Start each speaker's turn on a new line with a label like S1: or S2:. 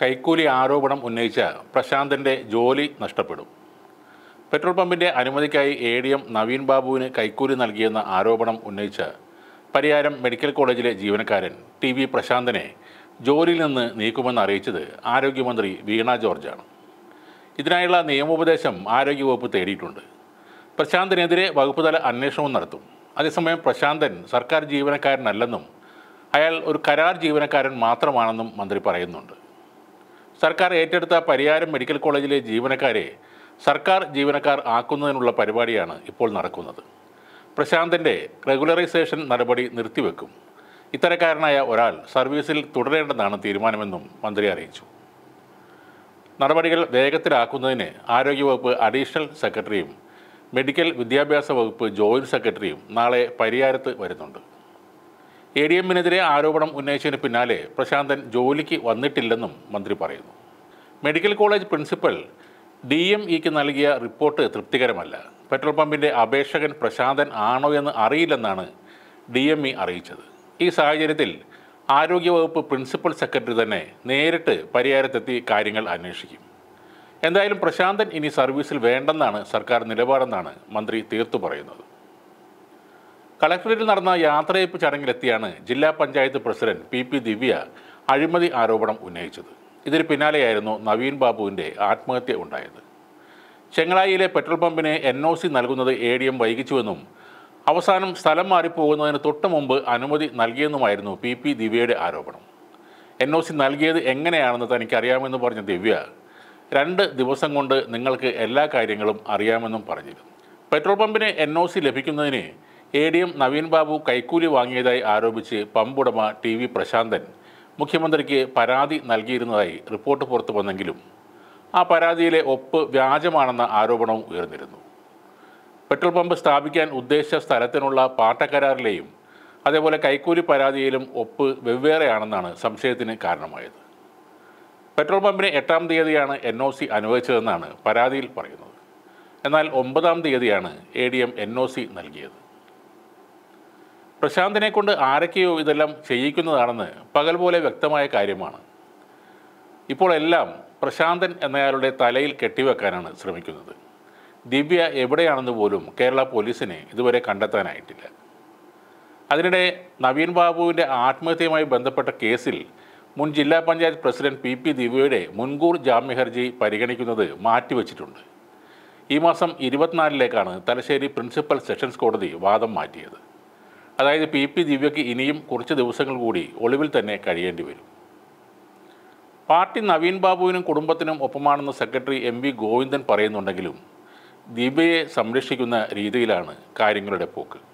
S1: കൈക്കൂലി ആരോപണം ഉന്നയിച്ച പ്രശാന്തൻ്റെ ജോലി നഷ്ടപ്പെടും പെട്രോൾ പമ്പിൻ്റെ അനുമതിക്കായി എ ഡി എം നവീൻ ബാബുവിന് കൈക്കൂലി നൽകിയെന്ന ആരോപണം ഉന്നയിച്ച പരിയാരം മെഡിക്കൽ കോളേജിലെ ജീവനക്കാരൻ ടി വി പ്രശാന്തനെ ജോലിയിൽ നിന്ന് നീക്കുമെന്ന് അറിയിച്ചത് ആരോഗ്യമന്ത്രി വീണ ജോർജാണ് ഇതിനായുള്ള നിയമോപദേശം ആരോഗ്യവകുപ്പ് തേടിയിട്ടുണ്ട് പ്രശാന്തിനെതിരെ വകുപ്പ് തല അന്വേഷണവും നടത്തും അതേസമയം പ്രശാന്തൻ സർക്കാർ ജീവനക്കാരനല്ലെന്നും അയാൾ ഒരു കരാർ ജീവനക്കാരൻ മാത്രമാണെന്നും മന്ത്രി പറയുന്നുണ്ട് സർക്കാർ ഏറ്റെടുത്ത പരിയാരം മെഡിക്കൽ കോളേജിലെ ജീവനക്കാരെ സർക്കാർ ജീവനക്കാർ ആക്കുന്നതിനുള്ള പരിപാടിയാണ് ഇപ്പോൾ നടക്കുന്നത് പ്രശാന്തൻ്റെ റെഗുലറൈസേഷൻ നടപടി നിർത്തിവെക്കും ഇത്തരക്കാരനായ ഒരാൾ സർവീസിൽ തുടരേണ്ടെന്നാണ് തീരുമാനമെന്നും മന്ത്രി അറിയിച്ചു നടപടികൾ വേഗത്തിലാക്കുന്നതിന് ആരോഗ്യവകുപ്പ് അഡീഷണൽ സെക്രട്ടറിയും മെഡിക്കൽ വിദ്യാഭ്യാസ വകുപ്പ് ജോയിൻറ്റ് സെക്രട്ടറിയും നാളെ പരിയാരത്ത് വരുന്നുണ്ട് എ ഡി എമ്മിനെതിരെ ആരോപണം ഉന്നയിച്ചതിന് പിന്നാലെ പ്രശാന്തൻ ജോലിക്ക് വന്നിട്ടില്ലെന്നും മന്ത്രി പറയുന്നു medical college principal D M ഇക്ക് നൽകിയ റിപ്പോർട്ട് തൃപ്തികരമല്ല പെട്രോൾ പമ്പിൻ്റെ അപേക്ഷകൻ പ്രശാന്തൻ ആണോ എന്ന് അറിയില്ലെന്നാണ് ഡി എം ഇ അറിയിച്ചത് ഈ സാഹചര്യത്തിൽ ആരോഗ്യവകുപ്പ് പ്രിൻസിപ്പൽ സെക്രട്ടറി തന്നെ നേരിട്ട് പരിഹാരത്തെത്തി കാര്യങ്ങൾ അന്വേഷിക്കും എന്തായാലും പ്രശാന്തൻ ഇനി സർവീസിൽ വേണ്ടെന്നാണ് സർക്കാർ നിലപാടെന്നാണ് മന്ത്രി തീർത്തു പറയുന്നത് കളക്ടറേറ്റിൽ നടന്ന യാത്രയപ്പ് ചടങ്ങിലെത്തിയാണ് ജില്ലാ panchayat president P P Divya അഴിമതി ആരോപണം ഉന്നയിച്ചത് ഇതിന് പിന്നാലെയായിരുന്നു നവീൻ ബാബുവിൻ്റെ ആത്മഹത്യ ഉണ്ടായത് ചെങ്ങളായിയിലെ പെട്രോൾ പമ്പിന് എൻ ഒ സി നൽകുന്നത് എ ഡി എം വൈകിച്ചുവെന്നും അവസാനം സ്ഥലം മാറിപ്പോകുന്നതിന് തൊട്ട് മുമ്പ് അനുമതി നൽകിയെന്നുമായിരുന്നു പി പി ദിവ്യയുടെ ആരോപണം എൻ ഒ സി നൽകിയത് എങ്ങനെയാണെന്ന് തനിക്കറിയാമെന്ന് പറഞ്ഞ ദിവ്യ രണ്ട് ദിവസം കൊണ്ട് നിങ്ങൾക്ക് എല്ലാ കാര്യങ്ങളും അറിയാമെന്നും പറഞ്ഞിരുന്നു പെട്രോൾ പമ്പിന് എൻ ഒ സി ലഭിക്കുന്നതിന് A D M Naveen Babu കൈക്കൂലി വാങ്ങിയതായി ആരോപിച്ച് പമ്പുടമ ടി വി പ്രശാന്തൻ മുഖ്യമന്ത്രിക്ക് പരാതി നൽകിയിരുന്നതായി റിപ്പോർട്ട് പുറത്തു വന്നെങ്കിലും ആ പരാതിയിലെ ഒപ്പ് വ്യാജമാണെന്ന ആരോപണവും ഉയർന്നിരുന്നു പെട്രോൾ പമ്പ് സ്ഥാപിക്കാൻ ഉദ്ദേശിച്ച സ്ഥലത്തിനുള്ള പാട്ടക്കരാറിലെയും അതേപോലെ കൈക്കൂലി പരാതിയിലും ഒപ്പ് വെവ്വേറെയാണെന്നാണ് സംശയത്തിന് കാരണമായത് പെട്രോൾ പമ്പിന് എട്ടാം തീയതിയാണ് എൻ ഒ സി അനുവദിച്ചതെന്നാണ് പരാതിയിൽ പറയുന്നത് എന്നാൽ ഒമ്പതാം തീയതിയാണ് A D M N O C നൽകിയത് പ്രശാന്തിനെ കൊണ്ട് ആരൊക്കെയോ ഇതെല്ലാം ചെയ്യിക്കുന്നതാണെന്ന് പകൽ പോലെ വ്യക്തമായ കാര്യമാണ് ഇപ്പോൾ എല്ലാം പ്രശാന്തൻ എന്നയാളുടെ തലയിൽ കെട്ടിവെക്കാനാണ് ശ്രമിക്കുന്നത് ദിവ്യ എവിടെയാണെന്ന് പോലും കേരള പോലീസിന് ഇതുവരെ കണ്ടെത്താനായിട്ടില്ല അതിനിടെ നവീൻ ബാബുവിൻ്റെ ആത്മഹത്യയുമായി ബന്ധപ്പെട്ട കേസിൽ മുൻ ജില്ലാ പഞ്ചായത്ത് പ്രസിഡന്റ് പി പി ദിവ്യയുടെ മുൻകൂർ ജാമ്യ ഹർജി പരിഗണിക്കുന്നത് മാറ്റിവെച്ചിട്ടുണ്ട് ഈ മാസം ഇരുപത്തിനാലിലേക്കാണ് തലശ്ശേരി പ്രിൻസിപ്പൽ സെഷൻസ് കോടതി വാദം മാറ്റിയത് അതായത് പി പി ദിവ്യയ്ക്ക് ഇനിയും കുറച്ച് ദിവസങ്ങൾ കൂടി ഒളിവിൽ തന്നെ കഴിയേണ്ടി വരും പാർട്ടി നവീൻ ബാബുവിനും കുടുംബത്തിനും ഒപ്പമാണെന്ന് സെക്രട്ടറി എം വി ഗോവിന്ദൻ പറയുന്നുണ്ടെങ്കിലും ദീപയെ സംരക്ഷിക്കുന്ന രീതിയിലാണ് കാര്യങ്ങളുടെ പോക്ക്